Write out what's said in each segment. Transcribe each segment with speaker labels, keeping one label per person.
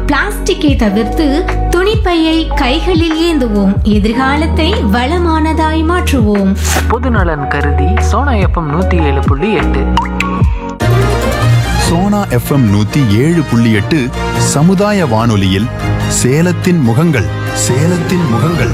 Speaker 1: பிளாஸ்டிக்கை தவிர்த்து துணிப்பையை கைகளில் ஏந்துவோம் எதிர்காலத்தை வளமானதாய் மாற்றுவோம்
Speaker 2: பொதுநலன் கருதி சோனா எஃப்எம் நூற்றி ஏழு புள்ளி எட்டு
Speaker 3: சோனா எஃப்எம் நூத்தி ஏழு புள்ளி எட்டு சமுதாய வானொலியில் சேலத்தின் முகங்கள் சேலத்தின் முகங்கள்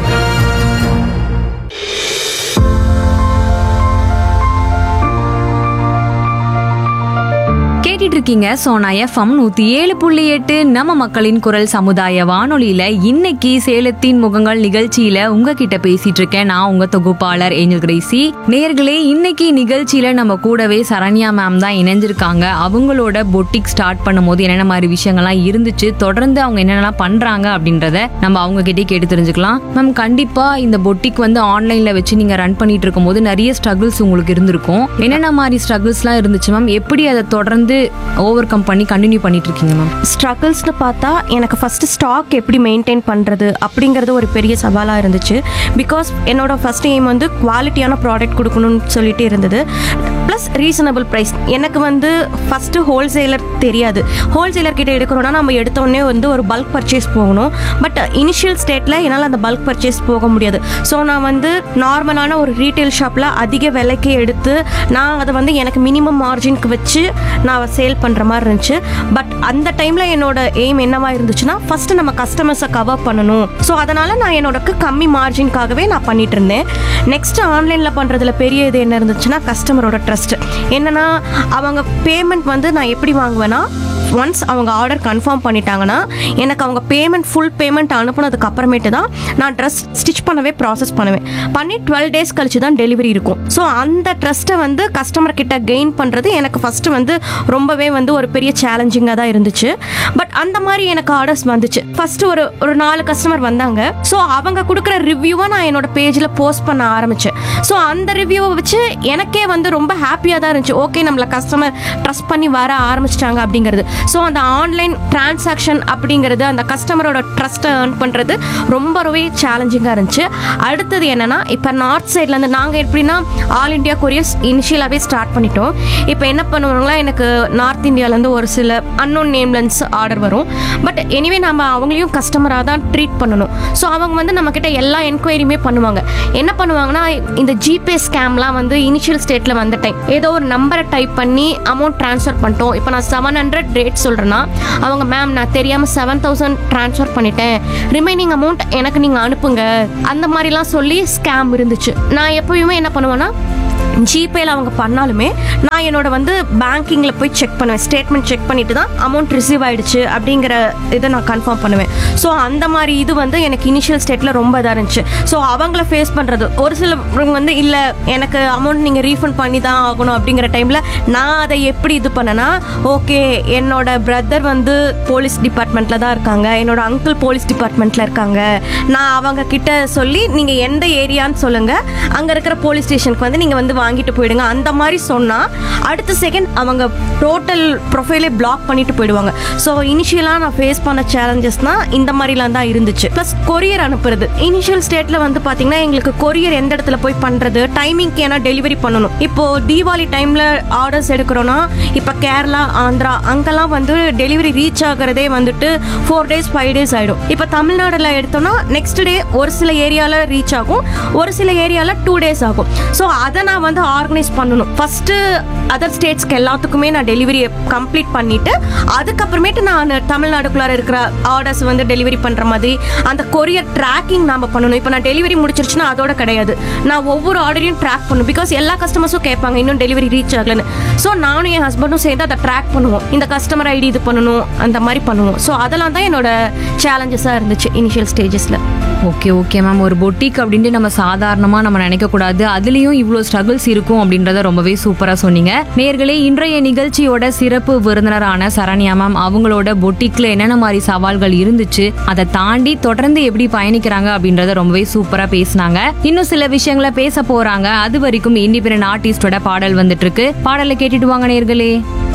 Speaker 4: கேட்டுட்டு இருக்கீங்க சோனா எஃப்எம் நூத்தி ஏழு புள்ளி எட்டு நம்ம மக்களின் குரல் சமுதாய வானொலியில இன்னைக்கு சேலத்தின் முகங்கள் நிகழ்ச்சியில உங்ககிட்ட பேசிட்டு இருக்கேன் நான் உங்க தொகுப்பாளர் ஏஞ்சல் கிரேசி நேர்களே இன்னைக்கு நிகழ்ச்சியில நம்ம கூடவே சரண்யா மேம் தான் இணைஞ்சிருக்காங்க அவங்களோட பொட்டிக் ஸ்டார்ட் பண்ணும்போது என்னென்ன மாதிரி விஷயங்கள்லாம் இருந்துச்சு தொடர்ந்து அவங்க என்னென்னலாம் பண்றாங்க அப்படின்றத நம்ம அவங்க கிட்டே கேட்டு தெரிஞ்சுக்கலாம் மேம் கண்டிப்பா இந்த பொட்டிக் வந்து ஆன்லைன்ல வச்சு நீங்க ரன் பண்ணிட்டு இருக்கும்போது நிறைய ஸ்ட்ரகிள்ஸ் உங்களுக்கு இருந்திருக்கும் என்னென்ன மாதிரி ஸ்ட்ரகிள்ஸ்லாம் இருந்துச்சு மேம் எப்படி அதை தொடர்ந்து ஓவர் கம் பண்ணி கண்டினியூ பண்ணிட்டு இருக்கீங்க மேம்
Speaker 5: ஸ்ட்ரகிள்ஸ்னு பார்த்தா எனக்கு ஃபஸ்ட்டு ஸ்டாக் எப்படி மெயின்டைன் பண்ணுறது அப்படிங்கிறது ஒரு பெரிய சவாலாக இருந்துச்சு பிகாஸ் என்னோட ஃபஸ்ட் எய்ம் வந்து குவாலிட்டியான ப்ராடக்ட் கொடுக்கணும்னு சொல்லிட்டு இருந்தது ப்ளஸ் ரீசனபிள் ப்ரைஸ் எனக்கு வந்து ஃபஸ்ட்டு ஹோல்சேலர் தெரியாது ஹோல்சேலர் கிட்ட எடுக்கிறோன்னா நம்ம எடுத்தோடனே வந்து ஒரு பல்க் பர்ச்சேஸ் போகணும் பட் இனிஷியல் ஸ்டேட்டில் என்னால் அந்த பல்க் பர்ச்சேஸ் போக முடியாது ஸோ நான் வந்து நார்மலான ஒரு ரீட்டைல் ஷாப்பில் அதிக விலைக்கு எடுத்து நான் அதை வந்து எனக்கு மினிமம் மார்ஜினுக்கு வச்சு நான் சேல் பண்ணுற மாதிரி இருந்துச்சு பட் அந்த டைமில் என்னோட எய்ம் என்னவா இருந்துச்சுன்னா ஃபஸ்ட்டு நம்ம கஸ்டமர்ஸை கவர் பண்ணணும் ஸோ அதனால் நான் என்னோட கம்மி மார்ஜின்காகவே நான் பண்ணிட்டு இருந்தேன் நெக்ஸ்ட் ஆன்லைனில் பண்ணுறதுல பெரிய இது என்ன இருந்துச்சுன்னா கஸ்டமரோட ட்ரஸ்ட் என்னன்னா அவங்க பேமெண்ட் வந்து நான் எப்படி வாங்குவேன்னா ஒன்ஸ் அவங்க ஆர்டர் கன்ஃபார்ம் பண்ணிட்டாங்கன்னா எனக்கு அவங்க பேமெண்ட் ஃபுல் பேமெண்ட் அனுப்புனதுக்கு அப்புறமேட்டு தான் நான் ட்ரெஸ் ஸ்டிச் பண்ணவே ப்ராசஸ் பண்ணுவேன் பண்ணி டுவெல் டேஸ் கழிச்சு தான் டெலிவரி இருக்கும் ஸோ அந்த ட்ரஸ்ட்டை வந்து கஸ்டமர் கிட்ட கெயின் பண்ணுறது எனக்கு ஃபஸ்ட்டு வந்து ரொம்பவே வந்து ஒரு பெரிய சேலஞ்சிங்காக தான் இருந்துச்சு பட் அந்த மாதிரி எனக்கு ஆர்டர்ஸ் வந்துச்சு ஃபஸ்ட்டு ஒரு ஒரு நாலு கஸ்டமர் வந்தாங்க ஸோ அவங்க கொடுக்குற ரிவ்யூவை நான் என்னோட பேஜில் போஸ்ட் பண்ண ஆரம்பித்தேன் ஸோ அந்த ரிவ்யூவை வச்சு எனக்கே வந்து ரொம்ப ஹாப்பியாக தான் இருந்துச்சு ஓகே நம்மளை கஸ்டமர் ட்ரஸ்ட் பண்ணி வர ஆரம்பிச்சிட்டாங்க அப்படிங்கிறது ஸோ அந்த ஆன்லைன் டிரான்சாக்ஷன் அப்படிங்கிறது அந்த கஸ்டமரோட ட்ரஸ்ட்டை ஏர்ன் பண்ணுறது ரொம்பவே சேலஞ்சிங்காக இருந்துச்சு அடுத்தது என்னன்னா இப்போ நார்த் சைட்லேருந்து நாங்கள் எப்படின்னா ஆல் இண்டியா கொரியர்ஸ் இனிஷியலாகவே ஸ்டார்ட் பண்ணிட்டோம் இப்போ என்ன பண்ணுவாங்களா எனக்கு நார்த் இந்தியாவிலேருந்து ஒரு சில அன்னோன் நேம்லன்ஸ் ஆர்டர் வரும் பட் எனிவே நம்ம அவங்களையும் கஸ்டமராக தான் ட்ரீட் பண்ணணும் ஸோ அவங்க வந்து நம்மக்கிட்ட எல்லா என்கொயரியுமே பண்ணுவாங்க என்ன பண்ணுவாங்கன்னா இந்த ஜிபே ஸ்கேம்லாம் வந்து இனிஷியல் ஸ்டேட்டில் வந்த டைம் ஏதோ ஒரு நம்பரை டைப் பண்ணி அமௌண்ட் ட்ரான்ஸ்ஃபர் பண்ணிட்டோம் இப்போ நான் செவன் ஹண்ட்ரட் ரேட் சொல்கிறேன்னா அவங்க மேம் நான் தெரியாமல் செவன் தௌசண்ட் ட்ரான்ஸ்ஃபர் பண்ணிட்டேன் ரிமைனிங் அமௌண்ட் எனக்கு நீங்கள் அனுப்புங்க அந்த மாதிரிலாம் சொல்லி ஸ்கேம் இருந்துச்சு நான் எப்பயுமே என்ன பண்ணுவேன்னா ஜிபேல அவங்க பண்ணாலுமே நான் என்னோட வந்து பேங்கிங்கில் போய் செக் பண்ணுவேன் ஸ்டேட்மெண்ட் செக் பண்ணிட்டு தான் அமௌண்ட் ரிசீவ் ஆயிடுச்சு அப்படிங்கிற இதை நான் கன்ஃபார்ம் பண்ணுவேன் ஸோ அந்த மாதிரி இது வந்து எனக்கு இனிஷியல் ஸ்டேட்டில் ரொம்ப இதாக இருந்துச்சு ஸோ அவங்கள ஃபேஸ் பண்ணுறது ஒரு சிலவங்க வந்து இல்லை எனக்கு அமௌண்ட் நீங்கள் ரீஃபண்ட் பண்ணி தான் ஆகணும் அப்படிங்கிற டைமில் நான் அதை எப்படி இது பண்ணேன்னா ஓகே என்னோட பிரதர் வந்து போலீஸ் டிபார்ட்மெண்ட்டில் தான் இருக்காங்க என்னோட அங்கிள் போலீஸ் டிபார்ட்மெண்ட்டில் இருக்காங்க நான் அவங்க கிட்ட சொல்லி நீங்கள் எந்த ஏரியான்னு சொல்லுங்கள் அங்கே இருக்கிற போலீஸ் ஸ்டேஷனுக்கு வந்து நீங்கள் வந்து வாங்கிட்டு போயிடுங்க அந்த மாதிரி சொன்னால் அடுத்த செகண்ட் அவங்க டோட்டல் ப்ரொஃபைலே பிளாக் பண்ணிட்டு போயிடுவாங்க ஸோ இனிஷியலாக நான் ஃபேஸ் பண்ண சேலஞ்சஸ்னால் இந்த மாதிரிலாம் தான் இருந்துச்சு ப்ளஸ் கொரியர் அனுப்புறது இனிஷியல் ஸ்டேட்டில் வந்து பார்த்தீங்கன்னா எங்களுக்கு கொரியர் எந்த இடத்துல போய் பண்ணுறது டைமிங்க்கு ஏன்னா டெலிவரி பண்ணணும் இப்போது தீபாவளி டைமில் ஆர்டர்ஸ் எடுக்கிறோன்னா இப்போ கேரளா ஆந்திரா அங்கெல்லாம் வந்து டெலிவரி ரீச் ஆகிறதே வந்துட்டு ஃபோர் டேஸ் ஃபைவ் டேஸ் ஆகிடும் இப்போ தமிழ்நாடுல எடுத்தோம்னா நெக்ஸ்ட் டே ஒரு சில ஏரியாவில் ரீச் ஆகும் ஒரு சில ஏரியாவில் டூ டேஸ் ஆகும் ஸோ அதை நான் வந்து ஆர்கனைஸ் பண்ணணும் ஃபஸ்ட்டு அதர் ஸ்டேட்ஸ்க்கு எல்லாத்துக்குமே நான் டெலிவரி கம்ப்ளீட் பண்ணிட்டு அதுக்கப்புறமேட்டு நான் தமிழ்நாடுக்குள்ளார இருக்கிற ஆர்டர்ஸ் வந்து டெலிவரி பண்ணுற மாதிரி அந்த கொரியர் ட்ராக்கிங் நாம பண்ணணும் இப்போ நான் டெலிவரி முடிச்சிருச்சுன்னா அதோட கிடையாது நான் ஒவ்வொரு ஆர்டரையும் ட்ராக் பண்ணணும் பிகாஸ் எல்லா கஸ்டமர்ஸும் கேட்பாங்க இன்னும் டெலிவரி ரீச் ஆகலன்னு ஸோ நானும் என் ஹஸ்பண்டும் சேர்ந்து அதை ட்ராக் பண்ணுவோம் இந்த கஸ்டமர் ஐடி இது பண்ணணும் அந்த மாதிரி பண்ணுவோம் ஸோ அதெல்லாம் தான் என்னோட சேலஞ்சஸாக இருந்துச்சு இனிஷியல் ஸ்டேஜஸில்
Speaker 4: ஓகே ஓகே மேம் ஒரு பொட்டிக் அப்படின்ட்டு நம்ம சாதாரணமாக நம்ம நினைக்கக்கூடாது அதுலேயும் இவ்வளோ ஸ்ட்ரகிள்ஸ் இருக்கும் அப்படின்றத ரொம்பவே சூப்பராக சொன்னீங்க நேர்களே இன்றைய நிகழ்ச்சியோட சிறப்பு விருந்தினரான சரண்யா மேம் அவங்களோட பொட்டிக்கில் என்னென்ன மாதிரி சவால்கள் இருந்துச்சு அதை தாண்டி தொடர்ந்து எப்படி பயணிக்கிறாங்க அப்படின்றத ரொம்பவே சூப்பராக பேசினாங்க இன்னும் சில விஷயங்களை பேச போறாங்க அது வரைக்கும் இண்டிபெண்ட் ஆர்டிஸ்டோட பாடல் வந்துட்டு இருக்கு பாடலை கேட்டுட்டு வாங்க நேர்களே